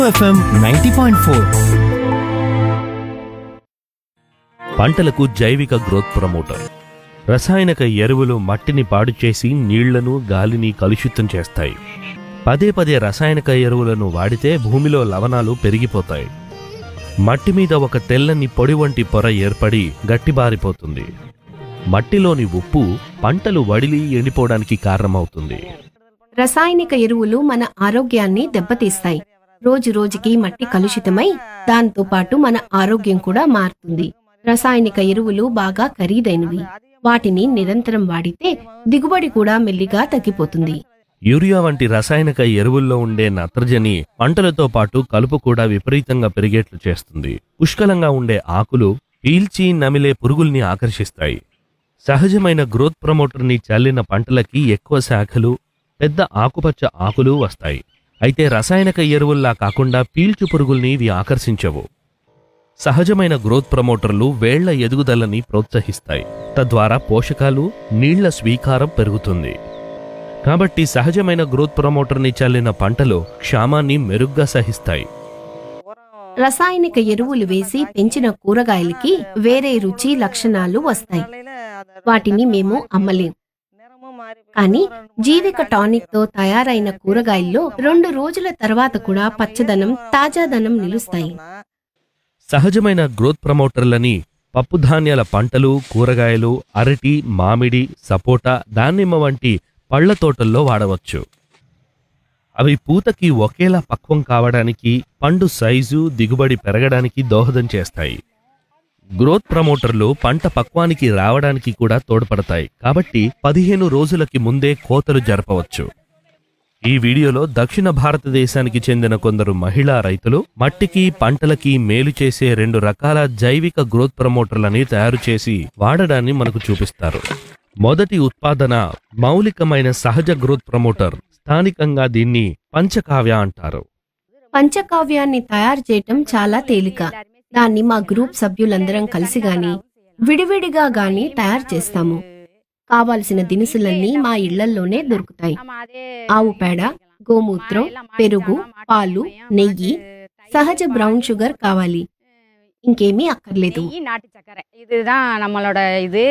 FM ninety point four పంటలకు జైవిక growth promoter రసాయనిక ఎరువులు మట్టిని పాడు చేసి నీళ్లను గాలిని కలుషితం చేస్తాయి పదే పదే రసాయనిక ఎరువులను వాడితే భూమిలో లవణాలు పెరిగిపోతాయి మట్టి మీద ఒక తెల్లని పొడి వంటి పొర ఏర్పడి గట్టిబారిపోతుంది మట్టిలోని ఉప్పు పంటలు వడిలి ఎండిపోవడానికి కారణమవుతుంది రసాయనిక ఎరువులు మన ఆరోగ్యాన్ని దెబ్బతీస్తాయి రోజు రోజుకి మట్టి కలుషితమై దాంతో పాటు మన ఆరోగ్యం కూడా మారుతుంది రసాయనిక ఎరువులు బాగా ఖరీదైనవి వాటిని నిరంతరం వాడితే దిగుబడి కూడా మెల్లిగా తగ్గిపోతుంది యూరియా వంటి రసాయనిక ఎరువుల్లో ఉండే నత్రజని పంటలతో పాటు కలుపు కూడా విపరీతంగా పెరిగేట్లు చేస్తుంది పుష్కలంగా ఉండే ఆకులు పీల్చి నమిలే పురుగుల్ని ఆకర్షిస్తాయి సహజమైన గ్రోత్ ప్రమోటర్ని చల్లిన పంటలకి ఎక్కువ శాఖలు పెద్ద ఆకుపచ్చ ఆకులు వస్తాయి అయితే రసాయనిక ఎరువుల్లా కాకుండా పీల్చు పురుగుల్ని ఇవి ఆకర్షించవు సహజమైన గ్రోత్ ప్రమోటర్లు వేళ్ల ఎదుగుదలని ప్రోత్సహిస్తాయి తద్వారా పోషకాలు నీళ్ల స్వీకారం పెరుగుతుంది కాబట్టి సహజమైన గ్రోత్ ప్రమోటర్ని చల్లిన పంటలు క్షామాన్ని మెరుగ్గా సహిస్తాయి రసాయనిక ఎరువులు వేసి పెంచిన కూరగాయలకి వేరే రుచి లక్షణాలు వస్తాయి వాటిని మేము అమ్మలేం కానీ జీవిక టానిక్ తో తయారైన కూరగాయల్లో రెండు రోజుల తర్వాత కూడా పచ్చదనం తాజాదనం నిలుస్తాయి సహజమైన గ్రోత్ ప్రమోటర్లని పప్పుధాన్యాల పంటలు కూరగాయలు అరటి మామిడి సపోటా దానిమ్మ వంటి పళ్ల తోటల్లో వాడవచ్చు అవి పూతకి ఒకేలా పక్వం కావడానికి పండు సైజు దిగుబడి పెరగడానికి దోహదం చేస్తాయి గ్రోత్ ప్రమోటర్లు పంట పక్వానికి రావడానికి కూడా తోడ్పడతాయి కాబట్టి పదిహేను రోజులకి ముందే కోతలు జరపవచ్చు ఈ వీడియోలో దక్షిణ భారతదేశానికి చెందిన కొందరు మహిళా రైతులు మట్టికి పంటలకి మేలు చేసే రెండు రకాల జైవిక గ్రోత్ ప్రమోటర్లని తయారు చేసి వాడడాన్ని మనకు చూపిస్తారు మొదటి ఉత్పాదన మౌలికమైన సహజ గ్రోత్ ప్రమోటర్ స్థానికంగా దీన్ని పంచకావ్య అంటారు పంచకావ్యాన్ని తయారు చేయటం చాలా తేలిక దాన్ని మా గ్రూప్ సభ్యులందరం కలిసి గాని విడివిడిగా గాని తయారు చేస్తాము కావాల్సిన దినుసులన్నీ మా ఇళ్లల్లోనే దొరుకుతాయి ఆవు పేడ గోమూత్రం పెరుగు పాలు నెయ్యి సహజ బ్రౌన్ షుగర్ కావాలి ఇంకేమీ అక్కర్లేదు நெய், நாட்டு சர்க்கரை இதுதான் நம்மளோட இது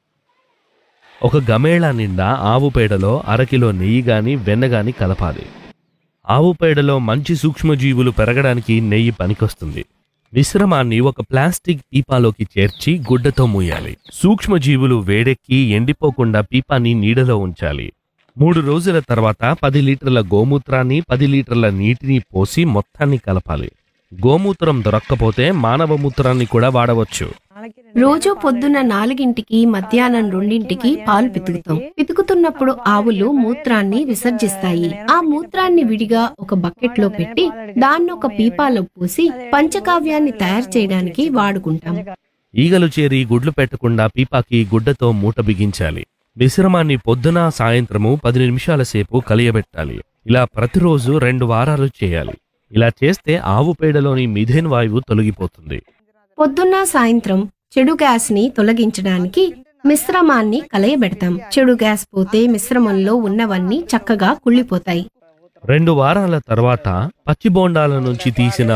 ఒక గమేళా నిండా ఆవు పేడలో అరకిలో నెయ్యి గాని వెన్న గాని కలపాలి ఆవు పేడలో మంచి సూక్ష్మజీవులు పెరగడానికి నెయ్యి పనికొస్తుంది మిశ్రమాన్ని ఒక ప్లాస్టిక్ పీపాలోకి చేర్చి గుడ్డతో మూయాలి సూక్ష్మజీవులు వేడెక్కి ఎండిపోకుండా పీపాని నీడలో ఉంచాలి మూడు రోజుల తర్వాత పది లీటర్ల గోమూత్రాన్ని పది లీటర్ల నీటిని పోసి మొత్తాన్ని కలపాలి గోమూత్రం దొరక్కపోతే మానవ మూత్రాన్ని కూడా వాడవచ్చు రోజు పొద్దున్న నాలుగింటికి మధ్యాహ్నం రెండింటికి పాలు పితుకుతాం పితుకుతున్నప్పుడు ఆవులు మూత్రాన్ని విసర్జిస్తాయి ఆ మూత్రాన్ని విడిగా ఒక బకెట్ లో పెట్టి దాన్ని ఒక పీపాలో పోసి పంచకావ్యాన్ని తయారు చేయడానికి వాడుకుంటాం ఈగలు చేరి గుడ్లు పెట్టకుండా పీపాకి గుడ్డతో మూట బిగించాలి మిశ్రమాన్ని పొద్దున సాయంత్రము పది నిమిషాల సేపు కలియబెట్టాలి ఇలా ప్రతిరోజు రెండు వారాలు చేయాలి ఇలా చేస్తే ఆవు పేడలోని మిథేన్ వాయువు తొలగిపోతుంది పొద్దున్న సాయంత్రం చెడు గ్యాస్ ని తొలగించడానికి మిశ్రమాన్ని కలయబెడతాం చెడు గ్యాస్ పోతే మిశ్రమంలో ఉన్నవన్నీ చక్కగా కుళ్ళిపోతాయి రెండు వారాల తర్వాత పచ్చి బోండాల నుంచి తీసిన